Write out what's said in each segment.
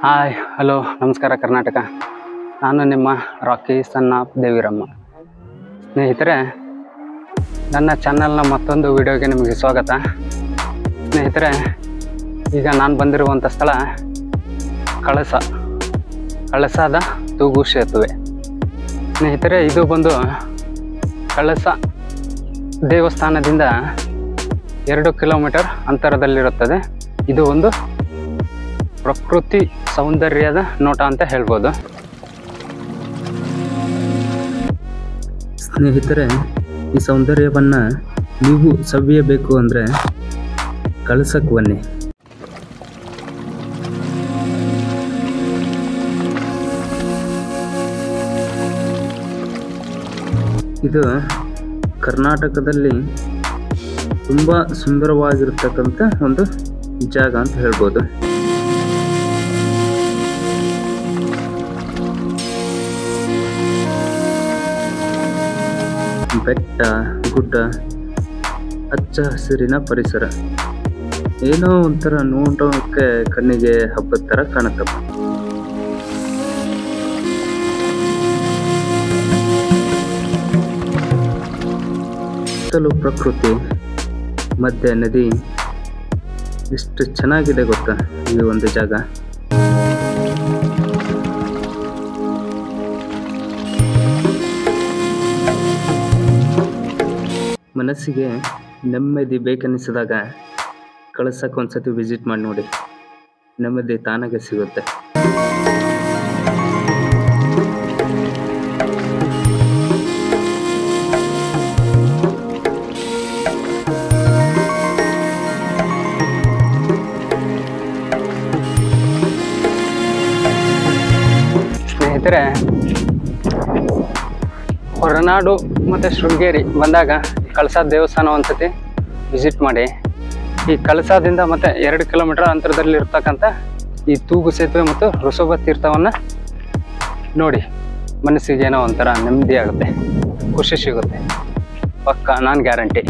hi hello ನಮಸ್ಕಾರ ಕರ್ನಾಟಕ ನಾನು ನಿಮ್ಮ ರಾಕಿ ಸಣ್ಣ ದೇವಿರಮ್ಮ ಸ್ನೇಹಿತರೆ ನನ್ನ ಚಾನಲ್ನ ಮತ್ತೊಂದು ವಿಡಿಯೋಗೆ ನಿಮಗೆ ಸ್ವಾಗತ ಸ್ನೇಹಿತರೆ ಈಗ ನಾನು ಬಂದಿರುವಂಥ ಸ್ಥಳ ಕಳಸ ಕಳಸದ ತೂಗು ಸೇತುವೆ ಸ್ನೇಹಿತರೆ ಇದು ಬಂದು ಕಳಸ ದೇವಸ್ಥಾನದಿಂದ ಎರಡು ಕಿಲೋಮೀಟರ್ ಅಂತರದಲ್ಲಿರುತ್ತದೆ ಇದು ಒಂದು ಪ್ರಕೃತಿ ಸೌಂದರ್ಯದ ನೋಟ ಅಂತ ಹೇಳ್ಬೋದು ಸ್ನೇಹಿತರೆ ಈ ಸೌಂದರ್ಯವನ್ನು ನೀವು ಸವಿಯಬೇಕು ಅಂದರೆ ಕಳಸಕ್ಕೆ ಬನ್ನಿ ಇದು ಕರ್ನಾಟಕದಲ್ಲಿ ತುಂಬ ಸುಂದರವಾಗಿರ್ತಕ್ಕಂಥ ಒಂದು ಜಾಗ ಅಂತ ಹೇಳ್ಬೋದು ಬೆಟ್ಟ ಗುಡ್ಡ ಹಚ್ಚ ಹಸಿರಿನ ಪರಿಸರ ಏನೋ ಒಂಥರ ನೋಡೋಕೆ ಕಣ್ಣಿಗೆ ಹಬ್ಬದ ಥರ ಕಾಣುತ್ತಪ್ಪ ಸುತ್ತಲೂ ಪ್ರಕೃತಿ ಮಧ್ಯೆ ನದಿ ಎಷ್ಟು ಚೆನ್ನಾಗಿದೆ ಗೊತ್ತಾ ಈ ಒಂದು ಜಾಗ ಮನಸ್ಸಿಗೆ ನೆಮ್ಮದಿ ಬೇಕೆನಿಸಿದಾಗ ಕಳಸಕ್ಕೆ ಒಂದ್ಸತಿ ವಿಸಿಟ್ ಮಾಡಿ ನೋಡಿ ನೆಮ್ಮದಿ ತಾನಾಗೆ ಸಿಗುತ್ತೆ ಸ್ನೇಹಿತರೆ ಹೊರನಾಡು ಮತ್ತು ಶೃಂಗೇರಿ ಬಂದಾಗ ಕಳಸ ದೇವಸ್ಥಾನ ಒಂದ್ಸತಿ ವಿಸಿಟ್ ಮಾಡಿ ಈ ಕಳಸದಿಂದ ಮತ್ತೆ ಎರಡು ಕಿಲೋಮೀಟರ್ ಅಂತರದಲ್ಲಿ ಇರ್ತಕ್ಕಂಥ ಈ ತೂಗು ಸೇತುವೆ ಮತ್ತು ಋಷಭ ತೀರ್ಥವನ್ನು ನೋಡಿ ಮನಸ್ಸಿಗೆ ಏನೋ ಒಂಥರ ನೆಮ್ಮದಿ ಆಗುತ್ತೆ ಖುಷಿ ಸಿಗುತ್ತೆ ಪಕ್ಕ ನಾನು ಗ್ಯಾರಂಟಿ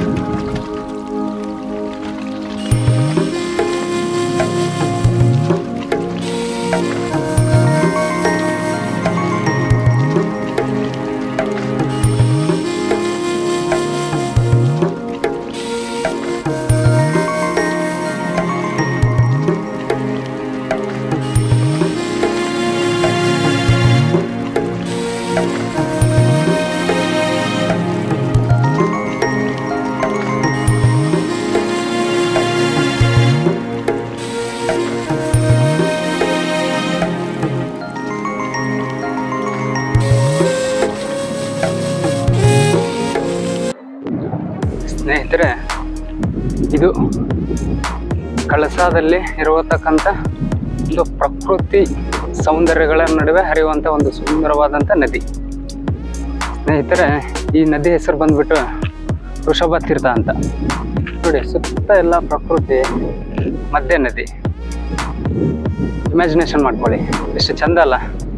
ಸ್ನೇಹಿತರೆ ಇದು ಕಳಸದಲ್ಲಿ ಇರತಕ್ಕಂಥ ಒಂದು ಪ್ರಕೃತಿ ಸೌಂದರ್ಯಗಳ ನಡುವೆ ಹರಿಯುವಂಥ ಒಂದು ಸುಂದರವಾದಂಥ ನದಿ ಸ್ನೇಹಿತರೆ ಈ ನದಿ ಹೆಸರು ಬಂದ್ಬಿಟ್ಟು ವೃಷಭ ತೀರ್ಥ ಅಂತ ನೋಡಿ ಸುತ್ತ ಎಲ್ಲ ಪ್ರಕೃತಿ ಮಧ್ಯ ನದಿ ಇಮ್ಯಾಜಿನೇಷನ್ ಮಾಡ್ಕೊಳ್ಳಿ ಎಷ್ಟು ಚಂದ ಅಲ್ಲ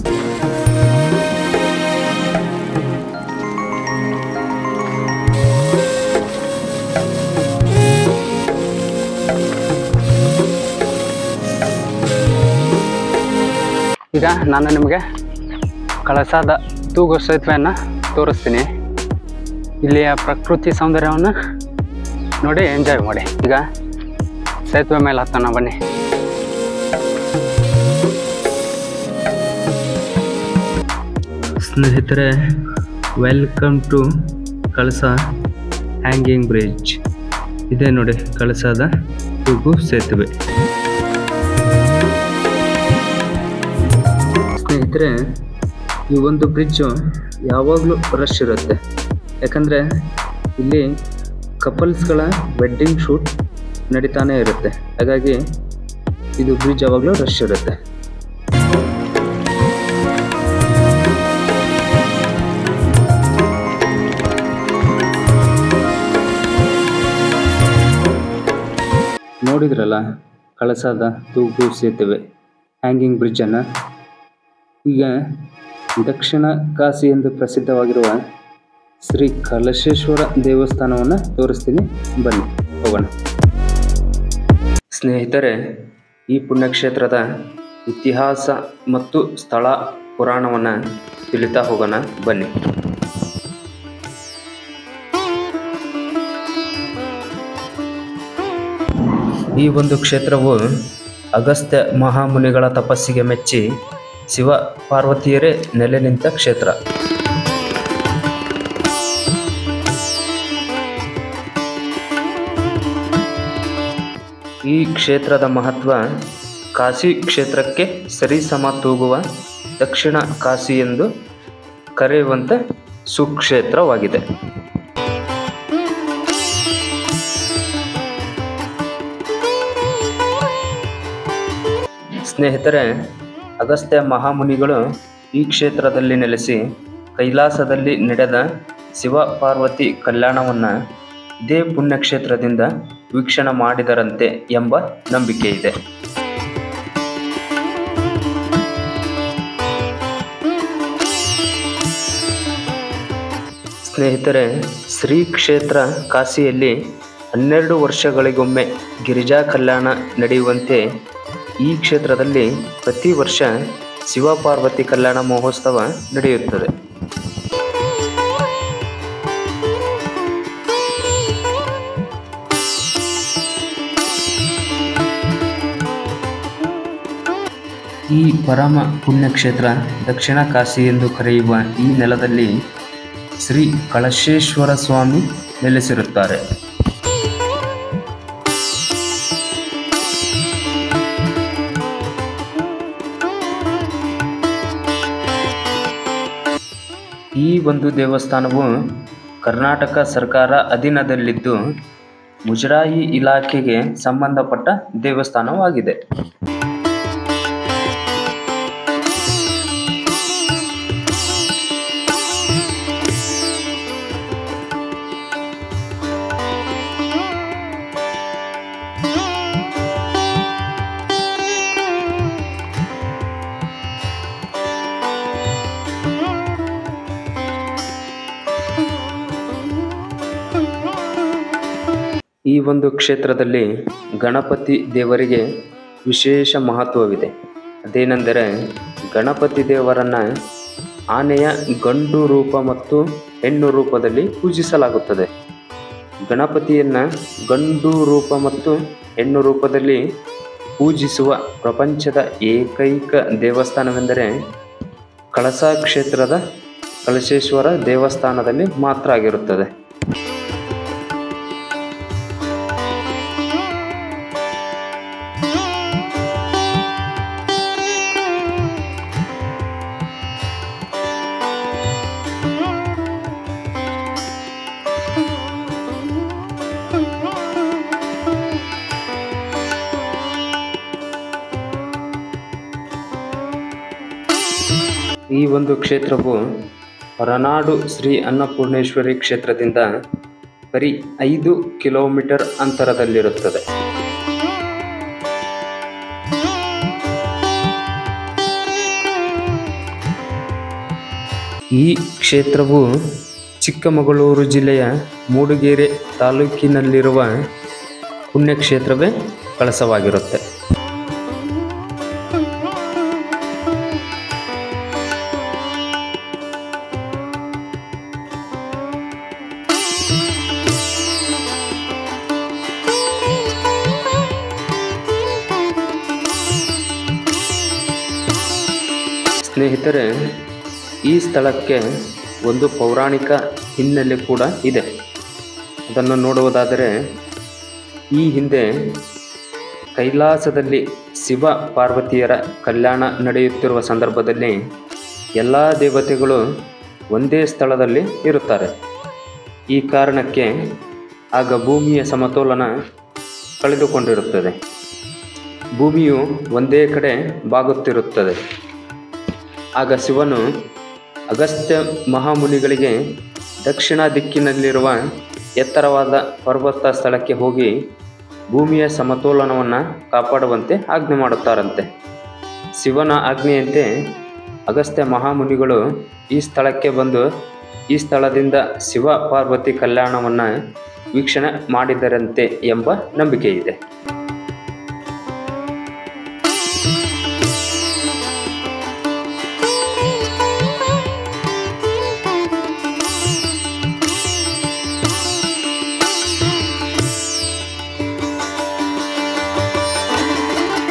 ಈಗ ನಾನು ನಿಮಗೆ ಕಳಸಾದ ತೂಗು ಸೇತುವೆಯನ್ನು ತೋರಿಸ್ತೀನಿ ಇಲ್ಲಿಯ ಪ್ರಕೃತಿ ಸೌಂದರ್ಯವನ್ನು ನೋಡಿ ಎಂಜಾಯ್ ಮಾಡಿ ಈಗ ಸೇತುವೆ ಮೇಲೆ ಹತ್ತೋಣ ಬನ್ನಿ ಸ್ನೇಹಿತರೆ welcome to Kalasa hanging bridge ಇದೆ ನೋಡಿ ಕಳಸದ ತೂಗು ಸೇತುವೆ ಸ್ನೇಹಿತರೆ ಈ ಒಂದು ಬ್ರಿಡ್ಜು ಯಾವಾಗಲೂ ರಶ್ ಇರುತ್ತೆ ಯಾಕಂದರೆ ಇಲ್ಲಿ ಕಪಲ್ಸ್ಗಳ ವೆಡ್ಡಿಂಗ್ ಶೂಟ್ ನಡೀತಾನೆ ಇರುತ್ತೆ ಹಾಗಾಗಿ ಇದು ಬ್ರಿಡ್ಜ್ ಯಾವಾಗಲೂ ರಶ್ ಇರುತ್ತೆ ನೋಡಿದ್ರಲ್ಲ ಕಳಸದ ತೂಗು ಸೇತುವೆ ಹ್ಯಾಂಗಿಂಗ್ ಬ್ರಿಡ್ಜನ್ನು ಈಗ ದಕ್ಷಿಣ ಕಾಶಿ ಎಂದು ಪ್ರಸಿದ್ಧವಾಗಿರುವ ಶ್ರೀ ಕಲಶೇಶ್ವರ ದೇವಸ್ಥಾನವನ್ನು ತೋರಿಸ್ತೀನಿ ಬನ್ನಿ ಹೋಗೋಣ ಸ್ನೇಹಿತರೆ ಈ ಪುಣ್ಯಕ್ಷೇತ್ರದ ಇತಿಹಾಸ ಮತ್ತು ಸ್ಥಳ ಪುರಾಣವನ್ನು ತಿಳಿತಾ ಹೋಗೋಣ ಬನ್ನಿ ಈ ಒಂದು ಕ್ಷೇತ್ರವು ಅಗಸ್ತ್ಯ ಮಹಾಮುನಿಗಳ ತಪಸ್ಸಿಗೆ ಮೆಚ್ಚಿ ಶಿವ ಪಾರ್ವತಿಯರೇ ನೆಲೆ ನಿಂತ ಕ್ಷೇತ್ರ ಈ ಕ್ಷೇತ್ರದ ಮಹತ್ವ ಕಾಶಿ ಕ್ಷೇತ್ರಕ್ಕೆ ಸರಿಸಮ ತೂಗುವ ದಕ್ಷಿಣ ಕಾಶಿ ಎಂದು ಕರೆಯುವಂಥ ಸುಕ್ಷೇತ್ರವಾಗಿದೆ ಸ್ನೇಹಿತರೆ ಅಗಸ್ತ್ಯ ಮಹಾಮುನಿಗಳು ಈ ಕ್ಷೇತ್ರದಲ್ಲಿ ನೆಲೆಸಿ ಕೈಲಾಸದಲ್ಲಿ ನಡೆದ ಶಿವ ಪಾರ್ವತಿ ಕಲ್ಯಾಣವನ್ನು ಇದೇ ಪುಣ್ಯಕ್ಷೇತ್ರದಿಂದ ವೀಕ್ಷಣೆ ಮಾಡಿದರಂತೆ ಎಂಬ ನಂಬಿಕೆ ಇದೆ ಸ್ನೇಹಿತರೆ ಶ್ರೀ ಕ್ಷೇತ್ರ ಕಾಶಿಯಲ್ಲಿ ಹನ್ನೆರಡು ವರ್ಷಗಳಿಗೊಮ್ಮೆ ಗಿರಿಜಾ ಕಲ್ಯಾಣ ನಡೆಯುವಂತೆ ಈ ಕ್ಷೇತ್ರದಲ್ಲಿ ಪ್ರತಿ ವರ್ಷ ಶಿವಪಾರ್ವತಿ ಕಲ್ಯಾಣ ಮಹೋತ್ಸವ ನಡೆಯುತ್ತದೆ ಈ ಪರಮ ಪುಣ್ಯಕ್ಷೇತ್ರ ದಕ್ಷಿಣ ಕಾಶಿ ಎಂದು ಕರೆಯುವ ಈ ನೆಲದಲ್ಲಿ ಶ್ರೀ ಕಳಶೇಶ್ವರ ಸ್ವಾಮಿ ನೆಲೆಸಿರುತ್ತಾರೆ ಈ ಒಂದು ದೇವಸ್ಥಾನವು ಕರ್ನಾಟಕ ಸರ್ಕಾರ ಅಧೀನದಲ್ಲಿದ್ದು ಮುಜರಾಯಿ ಇಲಾಖೆಗೆ ಸಂಬಂಧಪಟ್ಟ ದೇವಸ್ಥಾನವಾಗಿದೆ ಈ ಒಂದು ಕ್ಷೇತ್ರದಲ್ಲಿ ಗಣಪತಿ ದೇವರಿಗೆ ವಿಶೇಷ ಮಹತ್ವವಿದೆ ಅದೇನೆಂದರೆ ಗಣಪತಿ ದೇವರನ್ನು ಆನೆಯ ಗಂಡು ರೂಪ ಮತ್ತು ಹೆಣ್ಣು ರೂಪದಲ್ಲಿ ಪೂಜಿಸಲಾಗುತ್ತದೆ ಗಣಪತಿಯನ್ನು ಗಂಡು ರೂಪ ಮತ್ತು ಹೆಣ್ಣು ರೂಪದಲ್ಲಿ ಪೂಜಿಸುವ ಪ್ರಪಂಚದ ಏಕೈಕ ದೇವಸ್ಥಾನವೆಂದರೆ ಕಳಸ ಕ್ಷೇತ್ರದ ಕಳಶೇಶ್ವರ ದೇವಸ್ಥಾನದಲ್ಲಿ ಮಾತ್ರ ಆಗಿರುತ್ತದೆ ಈ ಒಂದು ಕ್ಷೇತ್ರವು ಹೊರನಾಡು ಶ್ರೀ ಅನ್ನಪೂರ್ಣೇಶ್ವರಿ ಕ್ಷೇತ್ರದಿಂದ ಬರೀ ಐದು ಕಿಲೋಮೀಟರ್ ಅಂತರದಲ್ಲಿರುತ್ತದೆ ಈ ಕ್ಷೇತ್ರವು ಚಿಕ್ಕಮಗಳೂರು ಜಿಲ್ಲೆಯ ಮೂಡಿಗೆರೆ ತಾಲೂಕಿನಲ್ಲಿರುವ ಪುಣ್ಯಕ್ಷೇತ್ರವೇ ಕಳಸವಾಗಿರುತ್ತೆ ಸ್ನೇಹಿತರೆ ಈ ಸ್ಥಳಕ್ಕೆ ಒಂದು ಪೌರಾಣಿಕ ಹಿನ್ನೆಲೆ ಕೂಡ ಇದೆ ಅದನ್ನು ನೋಡುವುದಾದರೆ ಈ ಹಿಂದೆ ಕೈಲಾಸದಲ್ಲಿ ಶಿವ ಪಾರ್ವತಿಯರ ಕಲ್ಯಾಣ ನಡೆಯುತ್ತಿರುವ ಸಂದರ್ಭದಲ್ಲಿ ಎಲ್ಲ ದೇವತೆಗಳು ಒಂದೇ ಸ್ಥಳದಲ್ಲಿ ಇರುತ್ತಾರೆ ಈ ಕಾರಣಕ್ಕೆ ಆಗ ಭೂಮಿಯ ಸಮತೋಲನ ಕಳೆದುಕೊಂಡಿರುತ್ತದೆ ಭೂಮಿಯು ಒಂದೇ ಕಡೆ ಬಾಗುತ್ತಿರುತ್ತದೆ ಆಗ ಶಿವನು ಅಗಸ್ತ್ಯ ಮಹಾಮುನಿಗಳಿಗೆ ದಕ್ಷಿಣ ದಿಕ್ಕಿನಲ್ಲಿರುವ ಎತ್ತರವಾದ ಪರ್ವತ ಸ್ಥಳಕ್ಕೆ ಹೋಗಿ ಭೂಮಿಯ ಸಮತೋಲನವನ್ನು ಕಾಪಾಡುವಂತೆ ಆಜ್ಞೆ ಮಾಡುತ್ತಾರಂತೆ ಶಿವನ ಆಜ್ಞೆಯಂತೆ ಅಗಸ್ತ್ಯ ಮಹಾಮುನಿಗಳು ಈ ಸ್ಥಳಕ್ಕೆ ಬಂದು ಈ ಸ್ಥಳದಿಂದ ಶಿವ ಪಾರ್ವತಿ ಕಲ್ಯಾಣವನ್ನು ವೀಕ್ಷಣೆ ಮಾಡಿದರಂತೆ ಎಂಬ ನಂಬಿಕೆ ಇದೆ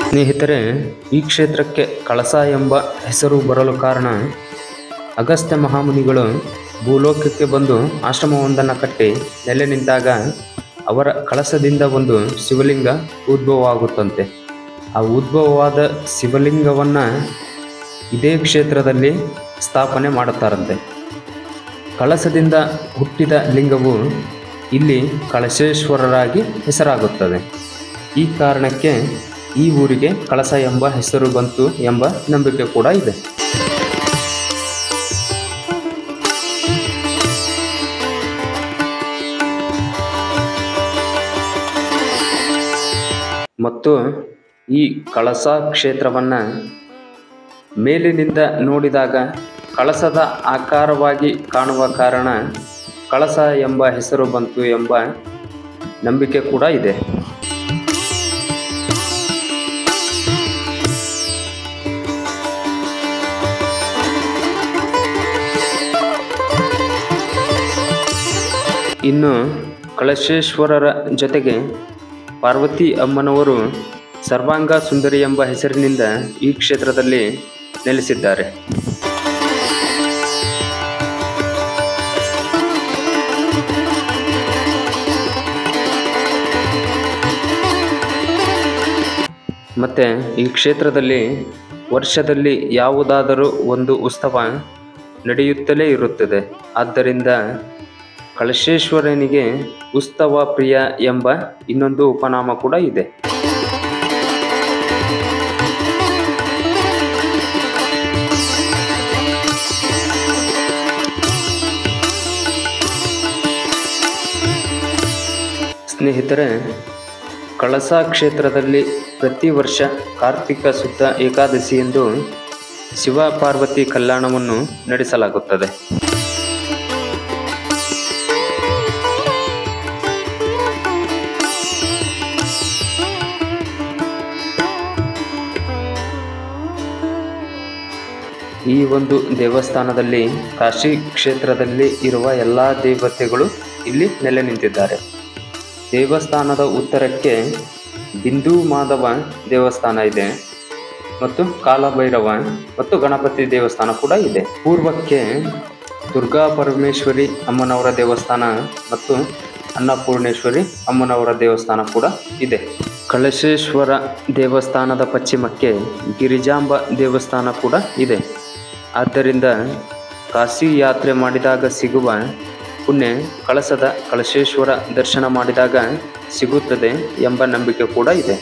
ಸ್ನೇಹಿತರೆ ಈ ಕ್ಷೇತ್ರಕ್ಕೆ ಕಳಸ ಎಂಬ ಹೆಸರು ಬರಲು ಕಾರಣ ಅಗಸ್ತ್ಯ ಮಹಾಮುನಿಗಳು ಭೂಲೋಕಕ್ಕೆ ಬಂದು ಆಶ್ರಮವೊಂದನ್ನು ಕಟ್ಟಿ ನೆಲೆ ನಿಂತಾಗ ಅವರ ಕಳಸದಿಂದ ಒಂದು ಶಿವಲಿಂಗ ಉದ್ಭವವಾಗುತ್ತಂತೆ ಆ ಉದ್ಭವವಾದ ಶಿವಲಿಂಗವನ್ನು ಇದೇ ಕ್ಷೇತ್ರದಲ್ಲಿ ಸ್ಥಾಪನೆ ಮಾಡುತ್ತಾರಂತೆ ಕಳಸದಿಂದ ಹುಟ್ಟಿದ ಲಿಂಗವು ಇಲ್ಲಿ ಕಳಶೇಶ್ವರರಾಗಿ ಹೆಸರಾಗುತ್ತದೆ ಈ ಕಾರಣಕ್ಕೆ ಈ ಊರಿಗೆ ಕಳಸ ಎಂಬ ಹೆಸರು ಬಂತು ಎಂಬ ನಂಬಿಕೆ ಕೂಡ ಇದೆ ಮತ್ತು ಈ ಕಳಸ ಕ್ಷೇತ್ರವನ್ನು ಮೇಲಿನಿಂದ ನೋಡಿದಾಗ ಕಳಸದ ಆಕಾರವಾಗಿ ಕಾಣುವ ಕಾರಣ ಕಳಸ ಎಂಬ ಹೆಸರು ಬಂತು ಎಂಬ ನಂಬಿಕೆ ಕೂಡ ಇದೆ ಇನ್ನು ಕಳಶೇಶ್ವರರ ಜೊತೆಗೆ ಪಾರ್ವತಿ ಅಮ್ಮನವರು ಸರ್ವಾಂಗ ಸುಂದರಿ ಎಂಬ ಹೆಸರಿನಿಂದ ಈ ಕ್ಷೇತ್ರದಲ್ಲಿ ನೆಲೆಸಿದ್ದಾರೆ ಮತ್ತು ಈ ಕ್ಷೇತ್ರದಲ್ಲಿ ವರ್ಷದಲ್ಲಿ ಯಾವುದಾದರೂ ಒಂದು ಉತ್ಸವ ನಡೆಯುತ್ತಲೇ ಇರುತ್ತದೆ ಆದ್ದರಿಂದ ಕಳಶೇಶ್ವರನಿಗೆ ಉತ್ಸವ ಪ್ರಿಯ ಎಂಬ ಇನ್ನೊಂದು ಉಪನಾಮ ಕೂಡ ಇದೆ ಸ್ನೇಹಿತರೆ ಕಳಸ ಕ್ಷೇತ್ರದಲ್ಲಿ ಪ್ರತಿ ವರ್ಷ ಕಾರ್ತಿಕ ಶುದ್ಧ ಏಕಾದಶಿ ಎಂದು ಶಿವ ಪಾರ್ವತಿ ಕಲ್ಯಾಣವನ್ನು ನಡೆಸಲಾಗುತ್ತದೆ ಈ ಒಂದು ದೇವಸ್ಥಾನದಲ್ಲಿ ಕಾಶಿ ಕ್ಷೇತ್ರದಲ್ಲಿ ಇರುವ ಎಲ್ಲ ದೇವತೆಗಳು ಇಲ್ಲಿ ನೆಲೆ ನಿಂತಿದ್ದಾರೆ ದೇವಸ್ಥಾನದ ಉತ್ತರಕ್ಕೆ ಬಿಂದು ಮಾಧವ ದೇವಸ್ಥಾನ ಇದೆ ಮತ್ತು ಕಾಲಭೈರವ ಮತ್ತು ಗಣಪತಿ ದೇವಸ್ಥಾನ ಕೂಡ ಇದೆ ಪೂರ್ವಕ್ಕೆ ದುರ್ಗಾ ಪರಮೇಶ್ವರಿ ಅಮ್ಮನವರ ದೇವಸ್ಥಾನ ಮತ್ತು ಅನ್ನಪೂರ್ಣೇಶ್ವರಿ ಅಮ್ಮನವರ ದೇವಸ್ಥಾನ ಕೂಡ ಇದೆ ಕಳಶೇಶ್ವರ ದೇವಸ್ಥಾನದ ಪಶ್ಚಿಮಕ್ಕೆ ಗಿರಿಜಾಂಬ ದೇವಸ್ಥಾನ ಕೂಡ ಇದೆ ಆದ್ದರಿಂದ ಕಾಶಿ ಯಾತ್ರೆ ಮಾಡಿದಾಗ ಸಿಗುವ ಪುಣ್ಯ ಕಳಸದ ಕಳಶೇಶ್ವರ ದರ್ಶನ ಮಾಡಿದಾಗ ಸಿಗುತ್ತದೆ ಎಂಬ ನಂಬಿಕೆ ಕೂಡ ಇದೆ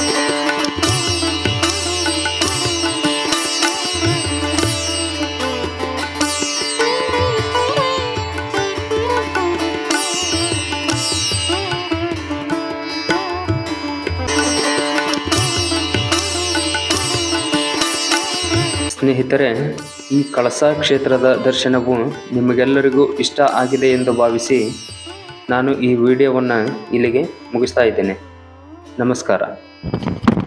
ಸ್ನೇಹಿತರೆ ಈ ಕಳಸ ಕ್ಷೇತ್ರದ ದರ್ಶನವು ನಿಮಗೆಲ್ಲರಿಗೂ ಇಷ್ಟ ಆಗಿದೆ ಎಂದು ಭಾವಿಸಿ ನಾನು ಈ ವಿಡಿಯೋವನ್ನು ಇಲ್ಲಿಗೆ ಮುಗಿಸ್ತಾ ಇದ್ದೇನೆ ನಮಸ್ಕಾರ